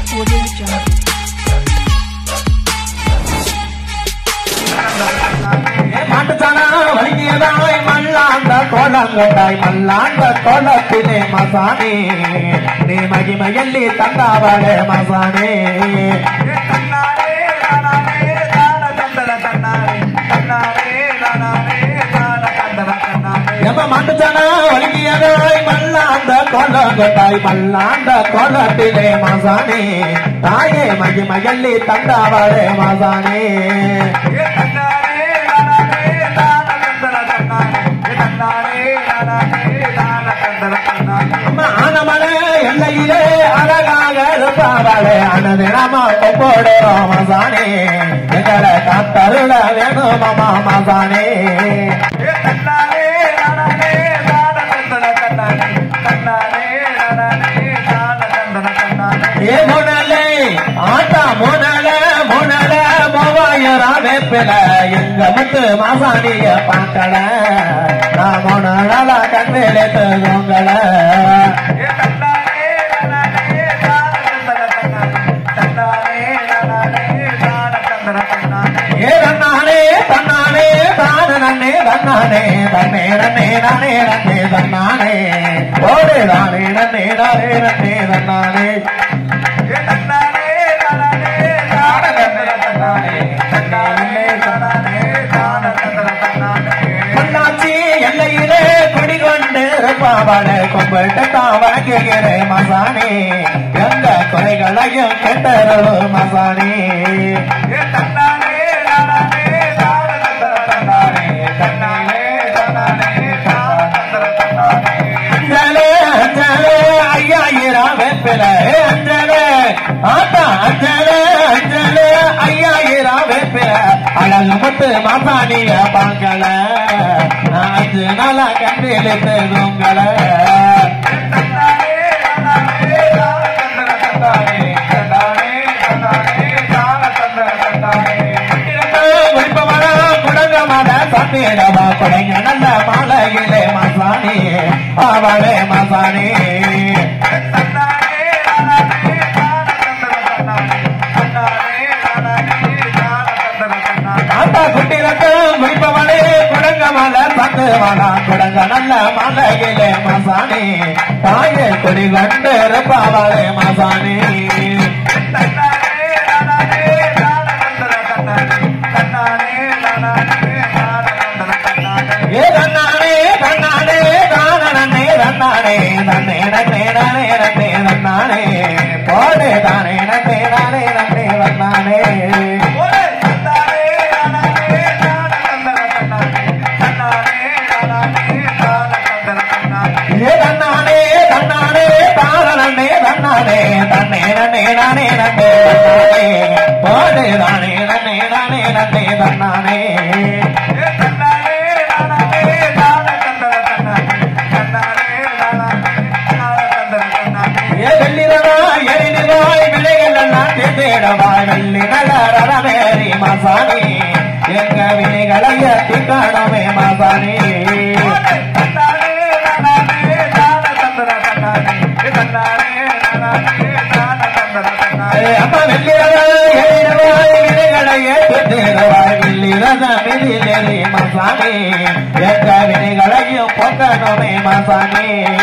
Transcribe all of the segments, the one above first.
Audio Jungle. மாட்டுச்சானா வலிக்கிறதாய் மல்லாண்ட கோலங்கண்டாய் மல்லாண்ட கோலத்திலே மசானே நீ மகிமையல்லி தந்தாவளே மசானே எம்ம மாட்டுச்சானா வலிக்கிறதாய் மல்லாண்ட கோலங்கண்டாய் மல்லாண்ட கோலத்திலே மசானே தாயே மகிமையல்லி தந்தாவளே மசானே அம்மா ஆனமனே எல்லையிலே அழகாக இருப்பாவளே அனதினமா போடுறோம் மசானே எங்களை காத்தருள வேணும் மாமா மசானே ஏ முனலே ஆட்டா முனல முனல மூவாயிரம் வேப்பில எங்க முத்து மாசாணிய பார்க்கல நான் முனல கண்ணிலே தூங்கல ஏ தன்னானே தன்னானே தான நன்னே தன்னானே தன்னே நன்னே நானே நன்னே தன்னானே ஓடே தானே நன்னே நானே நன்னே தன்னானே பொள்ளாச்சி எல்லையிலே குடிகொண்டு இருப்பாவளே கும்பிட்டு தான் வணங்குகிறேன் மசானே எந்த குறைகளையும் கெட்டருளு மசானே அஞ்சலே அஞ்சலே ஐயாயிரம் வேப்பில அஞ்சலே ஆத்தா அஞ்சலே அஞ்சலே ஐயாயிரம் வேப்பில அழகு முத்து மாசாணிய பாங்கல அஞ்சு நாளா கண்டிலிட்டு உங்கள விருப்பமான குடங்கமான சத்தியடமா குடைங்க நல்ல மாலையிலே மசானி அவளே மசானி ஆத்தா குட்டிரத்து விருப்பமனே குடங்கமான சத்துவானா குடங்க நல்ல மாலையிலே மசானி தாயே குடி கண்டு இருப்பாவளே மசானி ஏ தன்னானே தன்னானே தானே தன்னானே நன்னே நன்னே நானே நன்னே தன்னானே போடே தானே நன்னே நானே நன்னே தன்னானே ஏ தன்னானே தன்னானே தானே தன்னானே தன்னே நன்னே நானே நன்னே தன்னானே போடே தானே நன்னே நானே நன்னே தன்னானே ஏ வெள்ளிரவா எரிநிவாய் விலைகள் எல்லாம் தேடவாய் வெள்ளி நகரமேரி மசானி எங்க வினைகளை எத்தி காணமே மசானி அம்மா வெள்ளிரவா எரிநிவாய் வினைகளை ஏற்றி தேடவாய் வெள்ளிரத மிதிலேறி மசானி எங்க வினைகளையும் பொங்கணுமே மசானி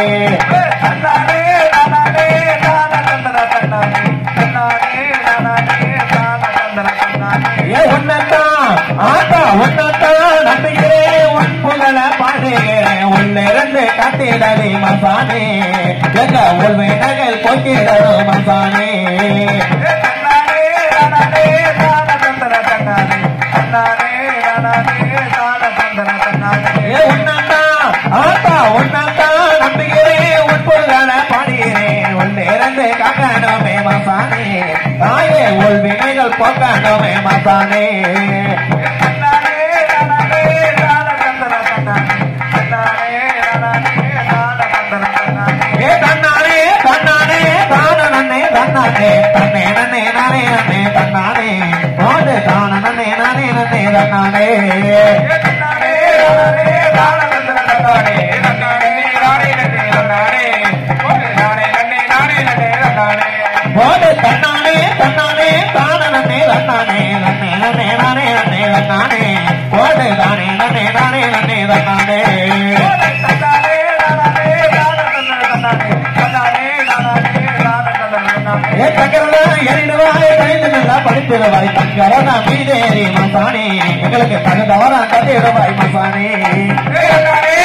ஏ உன்னத்தான் ஆத்தா உன்னத்தான் நம்புகிறேன் உன் புகழ பாடுகிறேன் உள்ளிருந்து கட்டிடவே மசானே எங்க உள்வை நகல் போக்கிடவே மசானே ஏ உன்னத்தான் ஆத்தா உன்னத்தான் நம்புகிறேன் உன் புகழ பாடுகிறேன் உள்ளிருந்து கட்டணமே மசானே தாயே உள் வினைகள் போக்கணுமே மசானே ஏ தன்னானே தன்னானே தான நன்னே தன்னானே தன்னே நன்னே நானே நன்னே தன்னானே ஓடு தான நன்னே நானே நன்னே தன்னானே ஓடு தன்னானே தங்கரனா எரிடுவாய் கைந்து நல்லா படித்திருவாய் தங்கரனா மீதேறி மசானே எங்களுக்கு தகுந்தவரா கட்டிடுவாய் மசானே ஏய், அண்ணாடே,